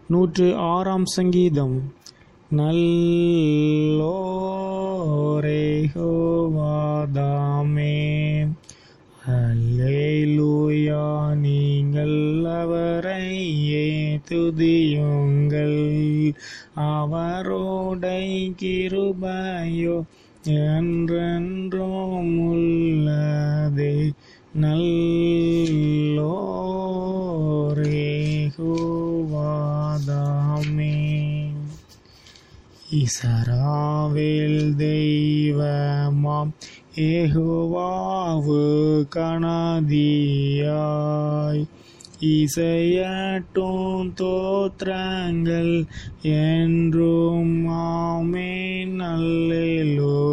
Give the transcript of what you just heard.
நூற்று ஆறாம் சங்கீதம் நல்லோரேகோவாதாமே அல்லேலூயா நீங்கள் அவரை துதியுங்கள் அவரோடை கிருபையோ என்றென்றும் உள்ளதே நல்லோரேகோவாதாமே இசராவேல் தெய்வமாம் ஏகுவாவு கணதியாய் இசையட்டும் தோத்திரங்கள் என்றும் ஆமே நல்லேலூயா